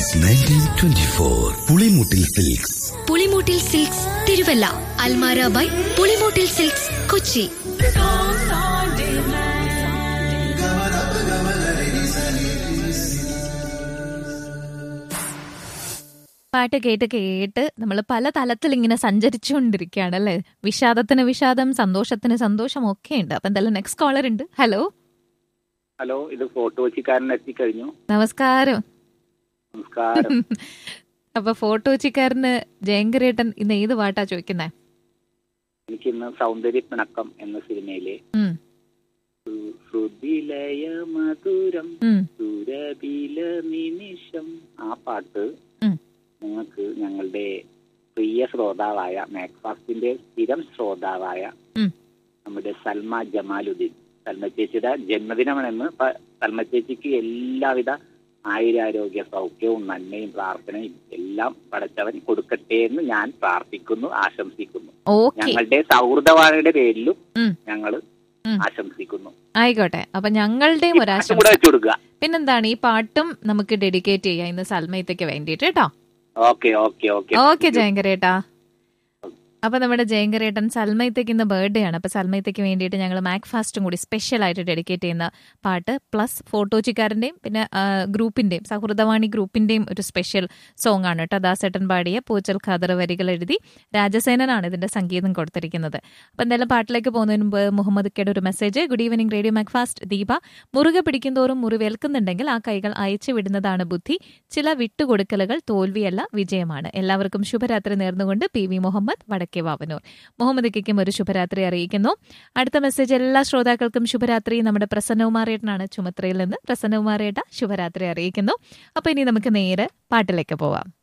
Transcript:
Since nineteen twenty four Pulimoottil silks Pulimoottil silks Thiruvalla അൽമാര by Pulimoottil silks Kochi പാട്ട് കേട്ട് കേട്ട് നമ്മൾ പല തലത്തിൽ ഇങ്ങനെ സഞ്ചരിച്ചുകൊണ്ടിരിക്കുകയാണ് അല്ലേ വിഷാദത്തിന് വിഷാദം സന്തോഷത്തിന് സന്തോഷം ഒക്കെ ഉണ്ട് അപ്പൊ എന്തായാലും നെക്സ്റ്റ് കോളർ ഉണ്ട് ഹലോ ഹലോ ഇത് ഫോട്ടോ വെച്ചിക്കാരൻ എത്തിക്കഴിഞ്ഞു നമസ്കാരം നമസ്കാരം അപ്പൊ ഫോട്ടോ വെച്ചിക്കാരന് ജയങ്കരേട്ടൻ ഇന്ന് ഏത് പാട്ടാ ചോദിക്കുന്നേ എനിക്ക് ഇന്ന് സൗന്ദര്യ പിണക്കം എന്ന സിനിമയിലെ ഉം, സു- ശ്രുതിലയ മധുരം ഉം. സുരഭില നിമിഷം ആ പാട്ട് ഉം. നിങ്ങൾക്ക് ഞങ്ങളുടെ പ്രിയ ശ്രോതാവായ മാക്ഫാസ്റ്റിന്റെ സ്ഥിരം ശ്രോതാവായ ഉം. നമ്മുടെ സൽമ ജമാലുദ്ദീൻ സൽമ ചേച്ചിയുടെ ജന്മദിനമാണെന്ന് പ- സൽമ ചേച്ചിക്ക് എല്ലാവിധ ആയുരാരോഗ്യ സൗഖ്യവും നന്മയും പ്രാർത്ഥനയും എല്ലാം പടച്ചവൻ കൊടുക്കട്ടെ എന്ന് ഞാൻ പ്രാർത്ഥിക്കുന്നു ആശംസിക്കുന്നു ഓക്കെ ഞങ്ങളുടെ സൗഹൃദവാണിയുടെ പേരിലും ഉം. ഞങ്ങൾ ഉം. ആശംസിക്കുന്നു ആയിക്കോട്ടെ അപ്പൊ ഞങ്ങളുടെയും ഈ ഒരു പാട്ടും ആശംസ കൂടെ വെച്ചു കൊടുക്കുക പിന്നെന്താണ് ഈ പാട്ടും നമുക്ക് ഡെഡിക്കേറ്റ് ചെയ്യാം ഇന്ന് സൽമയത്തേക്ക് വേണ്ടിയിട്ട് കേട്ടോ ഓക്കെ ഓക്കെ ഓക്കെ ഓക്കെ ജയങ്കരേട്ടാ അപ്പൊ നമ്മുടെ ജയങ്കരേട്ടൻ സൽമയത്തേക്ക് ഇന്ന് ബർത്ത്ഡേ ആണ് അപ്പൊ സൽമയത്തേക്ക് വേണ്ടിയിട്ട് ഞങ്ങൾ മാക് ഫാസ്റ്റും കൂടി സ്പെഷ്യൽ ആയിട്ട് ഡെഡിക്കേറ്റ് ചെയ്യുന്ന പാട്ട് പ്ലസ് ഫോട്ടോച്ചിക്കാരന്റെയും പിന്നെ ആ, ഗ്രൂപ്പിന്റെയും സൗഹൃദവാണി ഗ്രൂപ്പിന്റെയും ഒരു സ്പെഷ്യൽ സോങ് ആണ് കേട്ടോ ദാസേട്ടൻ പാടിയ പൂച്ചൽ ഖാദർ വരികൾ എഴുതി രാജസേനനാണ് ഇതിന്റെ സംഗീതം കൊടുത്തിരിക്കുന്നത് അപ്പൊ എന്തായാലും പാട്ടിലേക്ക് പോകുന്നതിന് മുമ്പ് മുഹമ്മദ് കയുടെ ഒരു message good evening radio Macfast ദീപ മുറുകെ പിടിക്കുന്തോറും മുറിവേൽക്കുന്നുണ്ടെങ്കിൽ ആ കൈകൾ അയച്ചു വിടുന്നതാണ് ബുദ്ധി ചില വിട്ടുകൊടുക്കലുകൾ തോൽവിയല്ല വിജയമാണ് എല്ലാവർക്കും ശുഭരാത്രി നേർന്നുകൊണ്ട് പി വി മുഹമ്മദ് വടക്കേ വാവനൂർ മുഹമ്മദ് കയ്ക്കും ഒരു ശുഭരാത്രി അറിയിക്കുന്നു അടുത്ത മെസ്സേജ് എല്ലാ ശ്രോതാക്കൾക്കും ശുഭരാത്രി നമ്മുടെ പ്രസന്നകുമാരേട്ടനാണ് ചുമത്രയിൽ നിന്ന് പ്രസന്നകുമാരേട്ട ശുഭരാത്രി അറിയിക്കുന്നു അപ്പൊ ഇനി നമുക്ക് നേരെ പാട്ടിലേക്ക് പോവാം